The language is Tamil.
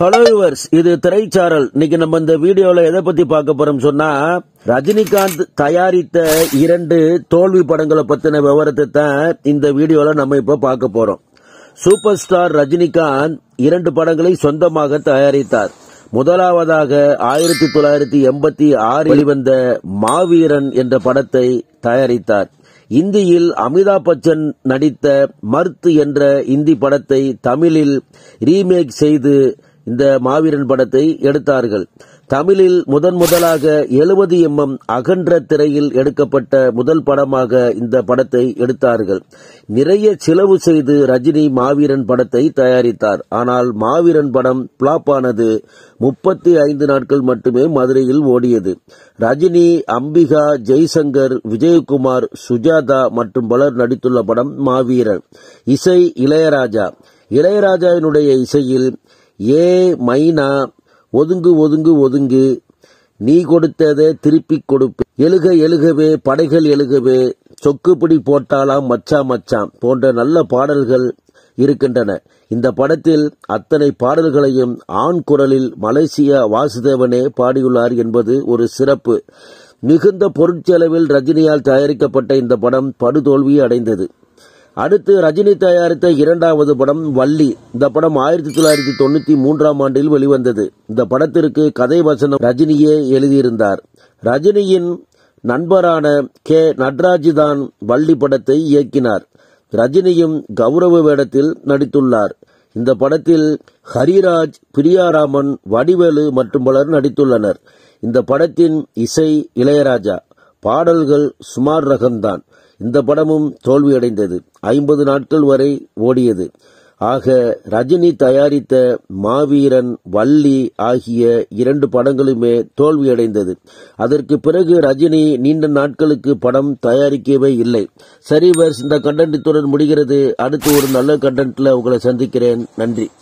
ஹலோ யுவர்ஸ் இது திரைச்சாரல் இன்னைக்கு நம்ம இந்த வீடியோல எதை பத்தி பார்க்க போறோம் சொன்னா ரஜினிகாந்த் தயாரித்த இரண்டு தோல்வி படங்களை பத்தின விவரத்தை தான் இந்த வீடியோல நம்ம இப்ப பார்க்க போறோம் சூப்பர் ஸ்டார் ரஜினிகாந்த் இரண்டு படங்களை சொந்தமாக தயாரித்தார் முதலாவதாக ஆயிரத்தி தொள்ளாயிரத்தி எண்பத்தி ஆறு வெளிவந்த மாவீரன் என்ற படத்தை தயாரித்தார் இந்தியில் அமிதாப் பச்சன் நடித்த மர்த் என்ற இந்தி படத்தை தமிழில் ரீமேக் செய்து இந்த மாவீரன் படத்தை எடுத்தார்கள் தமிழில் முதன் முதலாக எழுபது எம்எம் அகன்ற திரையில் எடுக்கப்பட்ட முதல் படமாக இந்த படத்தை எடுத்தார்கள் நிறைய செலவு செய்து ரஜினி மாவீரன் படத்தை தயாரித்தார் ஆனால் மாவீரன் படம் பிளாப் ஆனது முப்பத்தி ஐந்து நாட்கள் மட்டுமே மதுரையில் ஓடியது ரஜினி அம்பிகா ஜெய்சங்கர் விஜயகுமார் சுஜாதா மற்றும் பலர் நடித்துள்ள படம் மாவீரன் இசை இளையராஜா இளையராஜாவினுடைய இசையில் ஏ மைனா ஒதுங்கு ஒதுங்கு ஒதுங்கு நீ கொடுத்ததை திருப்பிக் கொடுப்பு எழுக எழுகவே படைகள் எழுகவே சொக்குப்பிடி போட்டாலாம் மச்சா மச்சான் போன்ற நல்ல பாடல்கள் இருக்கின்றன இந்த படத்தில் அத்தனை பாடல்களையும் ஆண் குரலில் மலேசியா வாசுதேவனே பாடியுள்ளார் என்பது ஒரு சிறப்பு மிகுந்த பொருட்செலவில் ரஜினியால் தயாரிக்கப்பட்ட இந்த படம் படுதோல்வி அடைந்தது அடுத்து ரஜினி தயாரித்த இரண்டாவது படம் வள்ளி இந்த படம் ஆயிரத்தி தொள்ளாயிரத்தி தொண்ணூத்தி மூன்றாம் ஆண்டில் வெளிவந்தது இந்த படத்திற்கு கதை வசனம் ரஜினியே எழுதியிருந்தார் ரஜினியின் நண்பரான கே நடராஜ் தான் வள்ளி படத்தை இயக்கினார் ரஜினியும் கௌரவ வேடத்தில் நடித்துள்ளார் இந்த படத்தில் ஹரிராஜ் பிரியாராமன் வடிவேலு மற்றும் பலர் நடித்துள்ளனர் இந்த படத்தின் இசை இளையராஜா பாடல்கள் சுமார் ரகம்தான் இந்த படமும் தோல்வியடைந்தது ஐம்பது நாட்கள் வரை ஓடியது ஆக ரஜினி தயாரித்த மாவீரன் வள்ளி ஆகிய இரண்டு படங்களுமே தோல்வியடைந்தது அதற்கு பிறகு ரஜினி நீண்ட நாட்களுக்கு படம் தயாரிக்கவே இல்லை சரி வர்ஸ் இந்த கண்டென்ட் இத்துடன் முடிகிறது அடுத்து ஒரு நல்ல கண்டென்ட்ல உங்களை சந்திக்கிறேன் நன்றி